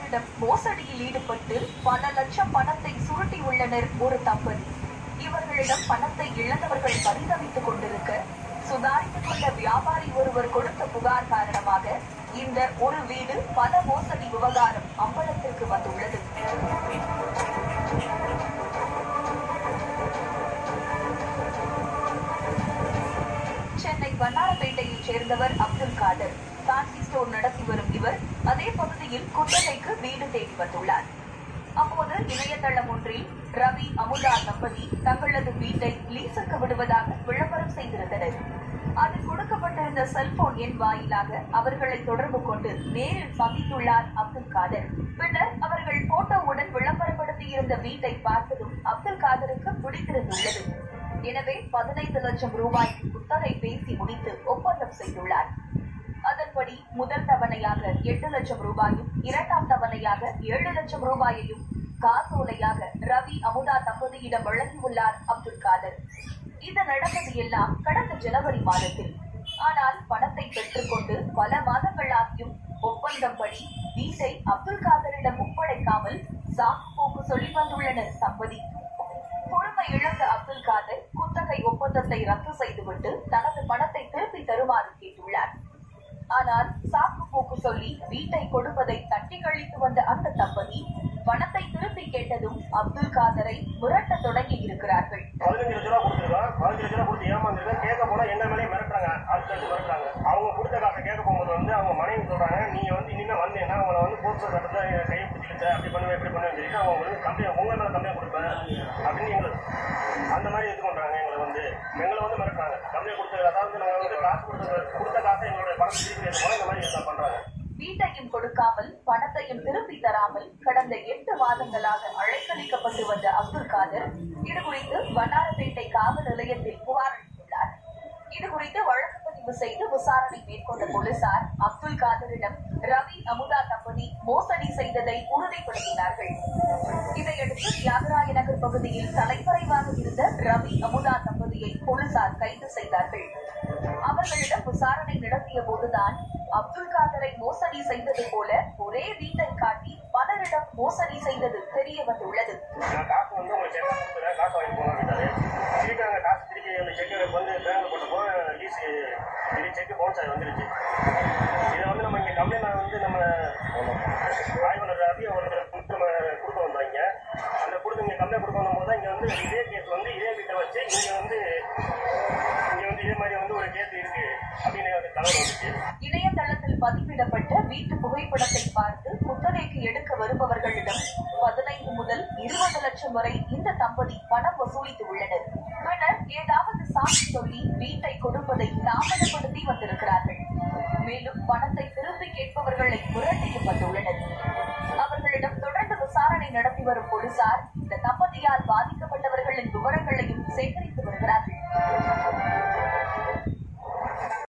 குத்தகையாளரிடம் மோசடியில் ஈடுபட்டு பல லட்சம் பணத்தை சுருட்டி உள்ளனர் ஒரு தம்பதி இவர்களிடம் பணத்தை இழந்தவர்கள் பரிதவித்துக் கொண்டிருக்க சுதாரித்துக் கொண்ட வியாபாரி ஒருவர் கொடுத்த புகார் காரணமாக இந்த ஒரு வீடு பல மோசடி விவகாரம் அம்பலத்திற்கு வந்துள்ளது சென்னை வண்ணாரப்பேட்டையைச் சேர்ந்தவர் அப்துல் காதர் ஃபேன்சி ஸ்டோர் நடத்தி வரும் இவர் அதே பகுதியில் குத்தகைக்கு வீடு தேடி வந்துள்ளார் அப்போது இணையதளம் ஒன்றில் ரவி அமுதா தம்பதி தங்களது வீட்டை லீசுக்கு விடுவதாக விளம்பரம் செய்திருந்தனர் அதில் கொடுக்கப்பட்டிருந்த செல்போன் எண் வாயிலாக அவர்களை தொடர்பு கொண்டு நேரில் சந்தித்துள்ளார் அப்துல் காதர் பின்னர் அவர்கள் போட்டோவுடன் விளம்பரப்படுத்தியிருந்த வீட்டை பார்த்ததும் அப்துல் காதருக்கு பிடித்திருந்துள்ளது எனவே பதினைந்து லட்சம் ரூபாய்க்கு குத்தகை பேசி முடித்து ஒப்பந்தம் செய்துள்ளார் அதன்படி முதல் தவணையாக எட்டு லட்சம் ரூபாயும் இரண்டாம் தவணையாக ஏழு லட்சம் ரூபாயையும் காசோலையாக ரவி அமுதா தம்பதியிடம் வழங்கியுள்ளார் அப்துல் காதர் இது நடந்தது எல்லாம் கடந்த ஜனவரி மாதத்தில் ஆனால் பணத்தை பெற்றுக்கொண்டு பல மாதங்களாகியும் ஒப்பந்தம் படி வீட்டை அப்துல் காதரிடம் ஒப்படைக்காமல் சாக்கு போக்கு சொல்லி வந்துள்ளனர் தம்பதி பொறுமை இழந்த அப்துல் காதர் குத்தகை ஒப்பந்தத்தை ரத்து செய்துவிட்டு தனது பணத்தை திருப்பி தருமாறு கேட்டுள்ளார் ஆனால் சாக்கு போக்கு சொல்லி வீட்டை கொடுப்பதை தட்டி கழித்து வந்த அந்த தம்பதி பணத்தை திருப்பி கேட்டதும் அப்துல் காதரை மிரட்ட தொடங்கி இருக்கிறார்கள் பதினஞ்சு லட்ச ரூபா கொடுத்துருக்கோம் பதினஞ்சு லட்ச ரூபா கொடுத்து ஏமாந்துருக்கோம் கேட்க போனா என்ன மேலே மிரட்டுறாங்க அடுத்து அடுத்து மிரட்டுறாங்க அவங்க கொடுத்த காசை கேட்க போகும்போது வந்து அவங்க மனைவி சொல்றாங்க நீங்க வந்து இனிமே வந்தீங்கன்னா உங்களை வந்து போக்குவரத்து சட்டத்தை கையை பிடிச்சிக்கிட்டு அப்படி பண்ணுவேன் இப்படி பண்ணுவேன் சொல்லிட்டு அவங்க வந்து கம்ப்ளைண்ட் உங்க மேல கம்ப்ளைண்ட் கொடுப்பேன் அப்படின்னு எங்களுக்கு அந்த மாதிரி இது பண்றாங்க எங்களை வந்து எங்களை வந்து மிரட்டுறாங்க கம்ப்ளைண்ட் கொடுத்து அதாவது நாங்க வந்து காசு கொடுத்த கொடுத்த காசை எங்களுடைய பணத்தை திருப்பி கேட்க போனா இந்த மாதிரி எல்லாம் பண்றாங்க வீட்டையும் கொடுக்காமல் பணத்தையும் திருப்பி தராமல் கடந்த எட்டு மாதங்களாக அழைக்கழிக்கப்பட்டு வந்த அப்துல் காதர் இது குறித்து வண்ணாரப்பேட்டை காவல் நிலையத்தில் புகார் அளித்துள்ளார் இது குறித்து வழக்கு பதிவு செய்து விசாரணை மேற்கொண்ட போலீசார் அப்துல் காதரிடம் ரவி அமுதா தம்பதி மோசடி செய்ததை உறுதிப்படுத்தினார்கள் இதையடுத்து தியாகராய நகர் பகுதியில் தலைமறைவாக இருந்த ரவி அமுதா தம்பதியை போலீசார் கைது செய்தார்கள் அவர்களிடம் விசாரணை நடத்திய போதுதான் அப்துல் காதரை மோசடி செய்தது போல ஒரே வீட்டை காட்டி பலரிடம் மோசடி செய்தது தெரிய வந்துள்ளது நான் காசு வந்து உங்களுக்கு செக் கொடுத்துறேன் காசு வாங்கி போங்க அப்படின்ட்டாரு திருப்பி நாங்கள் காசு திருப்பி அந்த செக்கு வந்து பேங்க்ல போட்டு போக லீஸ் இது செக்கு பவுன்ஸ் ஆகி வந்துருச்சு இதை வந்து நம்ம இங்கே கம்ப்ளைண்ட் வந்து நம்ம ஆய்வாளர் ரவி அவர்களுக்கு கொடுத்து நம்ம கொடுக்க வந்தோம் இங்கே அந்த கொடுத்து இங்கே கம்ப்ளைண்ட் கொடுக்க வந்தபோது இங்கே வந்து இதே கேஸ் வந்து இதே வீட்டை வச்சு இங்கே வந்து இங்கே வந்து இதே மாதிரி வந்து ஒரு கேஸ் இருக்கு அப்படின்னு எனக்கு தகவல் வந்துச்சு இணையதளத்தில் பதிவிடப்பட்ட வீட்டு புகைப்படத்தை பார்த்து குத்தகைக்கு எடுக்க வருபவர்களிடம் பதினைந்து முதல் இருபது லட்சம் வரை இந்த தம்பதி பணம் வசூலித்து உள்ளனர் பின்னர் ஏதாவது சாட்சி சொல்லி வீட்டை கொடுப்பதை தாமதப்படுத்தி வந்திருக்கிறார்கள் மேலும் பணத்தை திருப்பி கேட்பவர்களை மிரட்டியும் வந்துள்ளனர் அவர்களிடம் தொடர்ந்து விசாரணை நடத்தி வரும் போலீசார் இந்த தம்பதியால் பாதிக்கப்பட்டவர்களின் விவரங்களையும் சேகரித்து